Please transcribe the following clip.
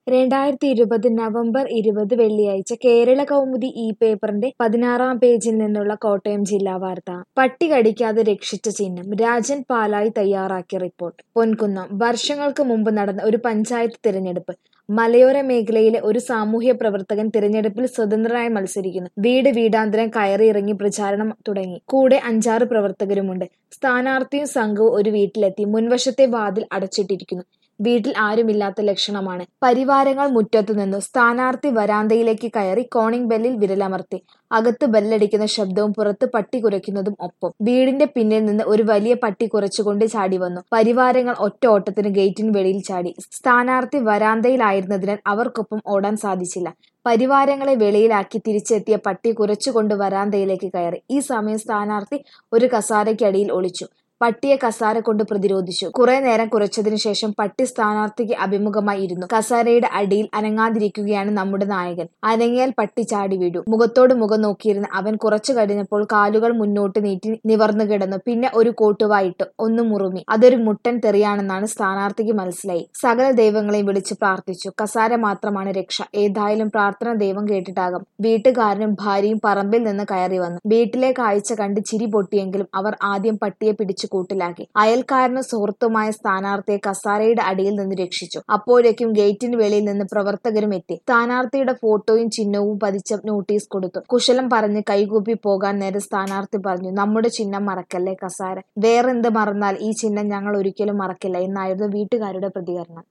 രണ്ടായിരത്തി ഇരുപത് നവംബർ ഇരുപത് വെള്ളിയാഴ്ച കേരള കൗമുദി ഈ പേപ്പറിന്റെ പതിനാറാം പേജിൽ നിന്നുള്ള കോട്ടയം ജില്ലാ വാർത്ത പട്ടി കടിക്കാതെ രക്ഷിച്ച ചിഹ്നം രാജൻ പാലായി തയ്യാറാക്കിയ റിപ്പോർട്ട് പൊൻകുന്നം വർഷങ്ങൾക്ക് മുമ്പ് നടന്ന ഒരു പഞ്ചായത്ത് തിരഞ്ഞെടുപ്പ് മലയോര മേഖലയിലെ ഒരു സാമൂഹ്യ പ്രവർത്തകൻ തിരഞ്ഞെടുപ്പിൽ സ്വതന്ത്രനായി മത്സരിക്കുന്നു വീട് വീടാന്തരം കയറിയിറങ്ങി പ്രചാരണം തുടങ്ങി കൂടെ അഞ്ചാറ് പ്രവർത്തകരുമുണ്ട് സ്ഥാനാർത്ഥിയും സംഘവും ഒരു വീട്ടിലെത്തി മുൻവശത്തെ വാതിൽ അടച്ചിട്ടിരിക്കുന്നു വീട്ടിൽ ആരുമില്ലാത്ത ലക്ഷണമാണ് പരിവാരങ്ങൾ മുറ്റത്തു നിന്നു സ്ഥാനാർത്ഥി വരാന്തയിലേക്ക് കയറി കോണിംഗ് ബെല്ലിൽ വിരലമർത്തി അകത്ത് ബെല്ലടിക്കുന്ന ശബ്ദവും പുറത്ത് പട്ടി കുരയ്ക്കുന്നതും ഒപ്പം വീടിന്റെ പിന്നിൽ നിന്ന് ഒരു വലിയ പട്ടി കുരച്ചുകൊണ്ട് ചാടി വന്നു പരിവാരങ്ങൾ ഒറ്റ ഓട്ടത്തിന് ഗേറ്റിന് വെളിയിൽ ചാടി സ്ഥാനാർത്ഥി വരാന്തയിലായിരുന്നതിനാൽ അവർക്കൊപ്പം ഓടാൻ സാധിച്ചില്ല പരിവാരങ്ങളെ വെളിയിലാക്കി തിരിച്ചെത്തിയ പട്ടി കുരച്ചുകൊണ്ട് വരാന്തയിലേക്ക് കയറി ഈ സമയം സ്ഥാനാർത്ഥി ഒരു കസാരയ്ക്കടിയിൽ ഒളിച്ചു പട്ടിയെ കസാര കൊണ്ട് പ്രതിരോധിച്ചു കുറെ നേരം കുറച്ചതിനു ശേഷം പട്ടി സ്ഥാനാർത്ഥിക്ക് അഭിമുഖമായി ഇരുന്നു കസാരയുടെ അടിയിൽ അനങ്ങാതിരിക്കുകയാണ് നമ്മുടെ നായകൻ അനങ്ങിയാൽ പട്ടി ചാടി വീഴു മുഖത്തോട് മുഖം നോക്കിയിരുന്ന അവൻ കുറച്ചു കഴിഞ്ഞപ്പോൾ കാലുകൾ മുന്നോട്ട് നീട്ടി നിവർന്നു കിടന്നു പിന്നെ ഒരു കോട്ടുവായിട്ട് ഒന്ന് മുറുമി അതൊരു മുട്ടൻ തെറിയാണെന്നാണ് സ്ഥാനാർത്ഥിക്ക് മനസ്സിലായി സകല ദൈവങ്ങളെയും വിളിച്ച് പ്രാർത്ഥിച്ചു കസാര മാത്രമാണ് രക്ഷ ഏതായാലും പ്രാർത്ഥന ദൈവം കേട്ടിട്ടാകും വീട്ടുകാരനും ഭാര്യയും പറമ്പിൽ നിന്ന് കയറി വന്നു വീട്ടിലെ കാഴ്ച കണ്ട് ചിരി പൊട്ടിയെങ്കിലും അവർ ആദ്യം പട്ടിയെ പിടിച്ചു കൂട്ടിലാക്കി അയൽക്കാരനും സുഹൃത്തുമായ സ്ഥാനാർത്ഥിയെ കസാരയുടെ അടിയിൽ നിന്ന് രക്ഷിച്ചു അപ്പോഴേക്കും ഗേറ്റിന് വെളിയിൽ നിന്ന് പ്രവർത്തകരും എത്തി സ്ഥാനാർത്ഥിയുടെ ഫോട്ടോയും ചിഹ്നവും പതിച്ച നോട്ടീസ് കൊടുത്തു കുശലം പറഞ്ഞ് കൈകൂപ്പി പോകാൻ നേരെ സ്ഥാനാർത്ഥി പറഞ്ഞു നമ്മുടെ ചിഹ്നം മറക്കല്ലേ കസാര വേറെന്ത് മറന്നാൽ ഈ ചിഹ്നം ഞങ്ങൾ ഒരിക്കലും മറക്കില്ല എന്നായിരുന്നു വീട്ടുകാരുടെ പ്രതികരണം